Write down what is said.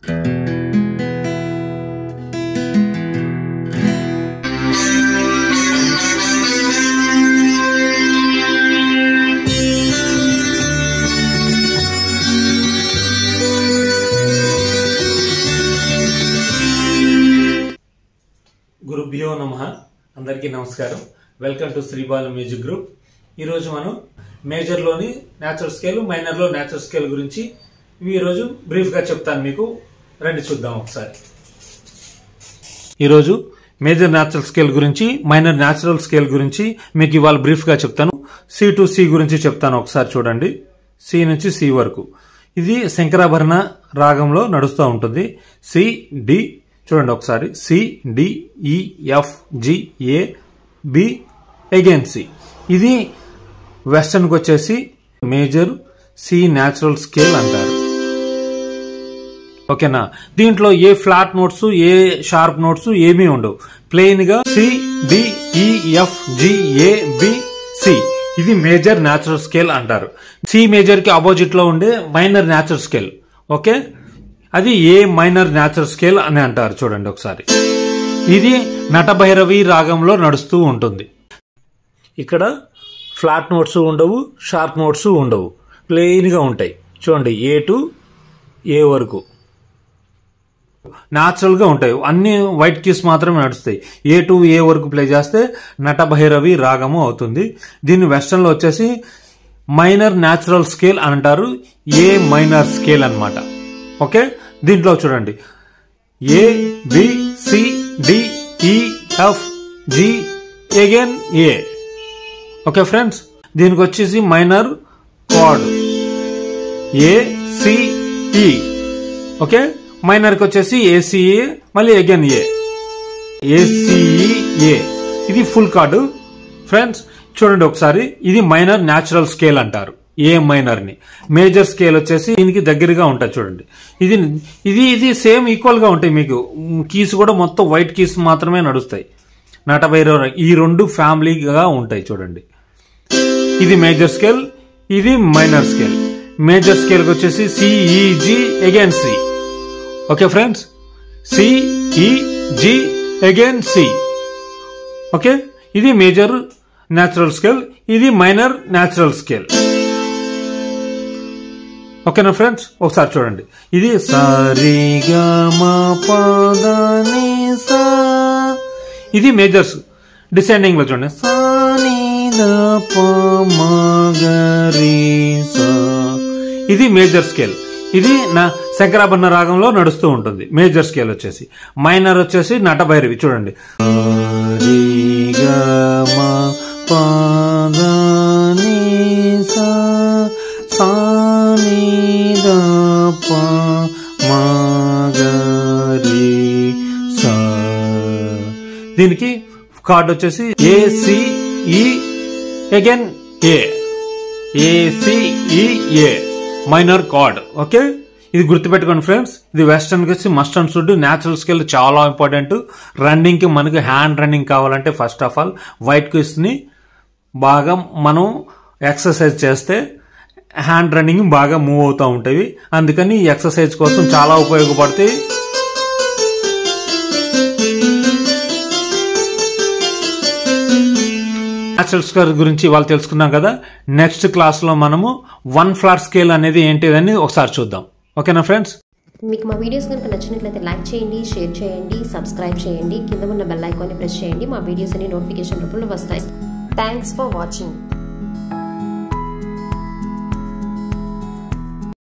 గురుభ్యో నమ అందరికీ నమస్కారం welcome to Sribala music group ఈరోజు మనం మేజర్లోని న్యాచురల్ స్కేల్ మైనర్లో న్యాచురల్ స్కేల్ గురించి ఇవి ఈరోజు బ్రీఫ్గా చెప్తాను మీకు రండి చూద్దాం ఒకసారి ఈరోజు మేజర్ న్యాచురల్ స్కేల్ గురించి మైనర్ న్యాచురల్ స్కేల్ గురించి మీకు ఇవాళ బ్రీఫ్గా చెప్తాను సి టు సి గురించి చెప్తాను ఒకసారి చూడండి సి నుంచి సి వరకు ఇది శంకరాభరణ రాగంలో నడుస్తూ ఉంటుంది సి డి చూడండి ఒకసారి C D E F G A B again C ఇది వెస్టర్న్కి వచ్చేసి మేజర్ సి న్యాచురల్ స్కేల్ అంటారు ఓకేనా దీంట్లో ఏ ఫ్లాట్ నోట్స్ ఏ షార్ప్ నోట్స్ ఏమీ ఉండవు ప్లెయిన్ గా C D E F G A B C ఇది మేజర్ న్యాచురల్ స్కేల్ అంటారు సి మేజర్ కి ఆపోజిట్ లో ఉండే మైనర్ న్యాచురల్ స్కేల్ ఓకే అది ఏ మైనర్ న్యాచురల్ స్కేల్ అని అంటారు చూడండి ఒకసారి ఇది నటభైరవి రాగంలో నడుస్తూ ఉంటుంది ఇక్కడ ఫ్లాట్ నోట్స్ ఉండవు షార్ప్ నోట్స్ ఉండవు ప్లెయిన్గా ఉంటాయి చూడండి ఏ టు ఏ వరకు న్యాచురల్గా ఉంటాయి అన్ని వైట్ కీస్ మాత్రమే నడుస్తాయి ఏ టు ఏ వరకు ప్లే చేస్తే నటభైరవి రాగము అవుతుంది దీన్ని వెస్టర్న్లో వచ్చేసి మైనర్ న్యాచురల్ స్కేల్ అని అంటారు ఏ మైనర్ స్కేల్ అన్నమాట ఓకే దీంట్లో చూడండి A B C D E F G again A okay friends దీనికి వచ్చేసి minor chord A C E okay మైనర్కి వచ్చేసి ఏసీఏ మళ్ళీ అగైన్ ఏ ఏసీఈ ఏ ఇది ఫుల్ కార్డు ఫ్రెండ్స్ చూడండి ఒకసారి ఇది మైనర్ న్యాచురల్ స్కేల్ అంటారు ఏ మైనర్ ని మేజర్ స్కేల్ వచ్చేసి దీనికి దగ్గరగా ఉంటుంది చూడండి ఇది ఇది ఇది సేమ్ ఈక్వల్ గా ఉంటాయి మీకు కీస్ కూడా మొత్తం వైట్ కీస్ మాత్రమే నడుస్తాయి నటభైరవ ఈ రెండు ఫ్యామిలీగా ఉంటాయి చూడండి ఇది మేజర్ స్కేల్ ఇది మైనర్ స్కేల్ మేజర్ స్కేల్కి వచ్చేసి C E G again C okay friends C E G again C okay ఇది మేజర్ న్యాచురల్ స్కేల్ ఇది మైనర్ న్యాచురల్ స్కేల్ ఓకేనా ఫ్రెండ్స్ ఒకసారి చూడండి ఇది సరిగమ పదని సా ఇది మేజర్స్ డిసెండింగ్ లో చూడండి సాని ద ప మ గ రి సా ఇది మేజర్ స్కేల్ ఇది నా శంకరాభరణ రాగంలో నడుస్తూ ఉంటుంది మేజర్ స్కేల్ వచ్చేసి మైనర్ వచ్చేసి నటభైరవి చూడండి రి గ మ ప ద ని సా సా ని ద ప మ గ రి సా దీనికి కార్డ్ వచ్చేసి A C E again A A C E A minor chord okay ఇది గుర్తుపెట్టుకోండి ఫ్రెండ్స్ ఇది వెస్టర్న్ వచ్చి must and should natural scale చాలా ఇంపార్టెంట్ రన్నింగ్ కి మనకి హ్యాండ్ రన్నింగ్ కావాలంటే first of all white keys ని బాగా మనం ఎక్సర్సైజ్ చేస్తే హ్యాండ్ రన్నింగ్ బాగా మూవ్ అవుతూ ఉంటాయి అందుకని ఈ ఎక్సర్సైజ్ కోసం చాలా ఉపయోగపడతాయి న్యాచురల్ స్కేల్ గురించి వాళ్ళు తెలుసుకున్నాం కదా నెక్స్ట్ క్లాస్ లో మనము వన్ ఫ్లాట్ స్కేల్ అనేది ఏంటిదని ఒకసారి చూద్దాం ఓకేనా ఫ్రెండ్స్ మీకు మా వీడియోస్ కనుక నచ్చినట్లయితే లైక్ చేయండి షేర్ చేయండి సబ్స్క్రైబ్ చేయండి కింద ఉన్న బెల్ ఐకాన్ని ప్రెస్ చేయండి మా వీడియోస్ అన్ని నోటిఫికేషన్ రూపంలో వస్తాయి థ్యాంక్స్ ఫర్ వాచింగ్